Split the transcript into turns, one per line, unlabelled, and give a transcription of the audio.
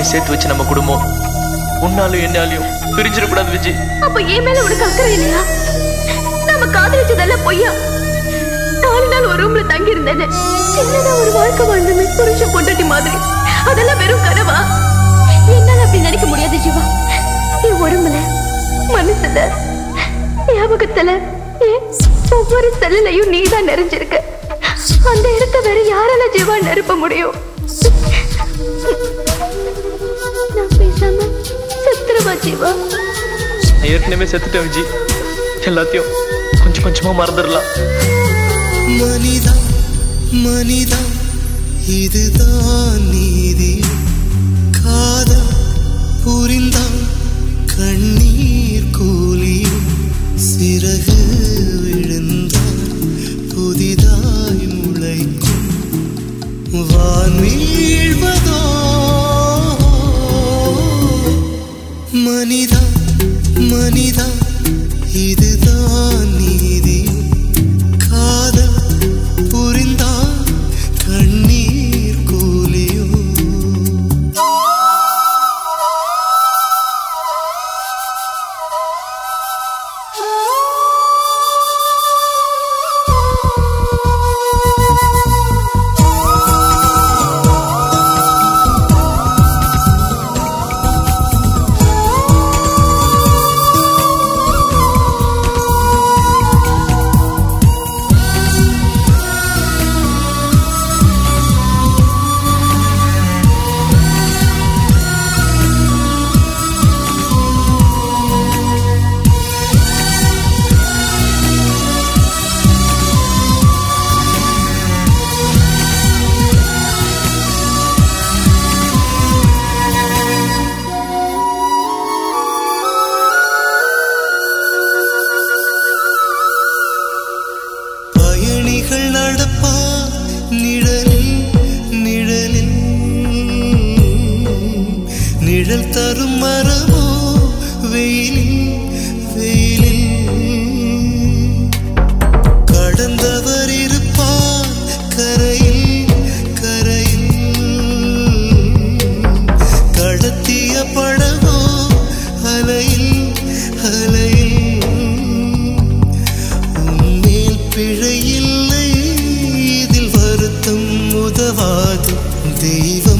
பண்ணி சேர்த்து வச்சு நம்ம குடும்பம் உன்னாலும் என்னாலையும் பிரிஞ்சிடக்கூடாது விஜய்
அப்ப என் மேல உனக்கு அக்கறை இல்லையா நம்ம காதலிச்சதெல்லாம் பொய்யா நாலு நாள் ஒரு ரூம்ல தங்கி இருந்தேன்னு சின்னதா ஒரு வாழ்க்கை வாழ்ந்தமே புருஷ பொண்டாட்டி மாதிரி அதெல்லாம் வெறும் கனவா என்னால அப்படி நினைக்க முடியாது ஜீவா என் உடம்புல மனசுல ஞாபகத்துல ஏன் ஒவ்வொரு செல்லையும் நீதான் நிறைஞ்சிருக்க அந்த இடத்த வேற யாரால ஜீவா நிரப்ப முடியும் நான் பேசாம செத்துருவா ஜீவா
நான் ஏற்கனவே செத்துட்டேன் விஜய் எல்லாத்தையும் கொஞ்சம் கொஞ்சமா மறந்துடலாம்
மனிதா மனிதா இதுதான் நீதி காதல் புரிந்தான் கண்ணீர் கூலி சிறகு விழுந்தான் புதிதாய் முளைக்கும் வான் வீழ்வதோ மனிதா மனிதா இதுதான் நீதி காதல் புரிந்தா கண்ணீர் கூலியோ பயணிகள் நடப்பா நிழலில் நிழலில் நிழல் தரும் மரமோ வெயிலில் வெயிலில் கடந்தவர் இருப்பார் கரையில் கரையில் கடத்திய படகோ அலையில் அலையில் உன்மேல் பிழையில்லை இதில் வருத்தம் உதவாது தெய்வ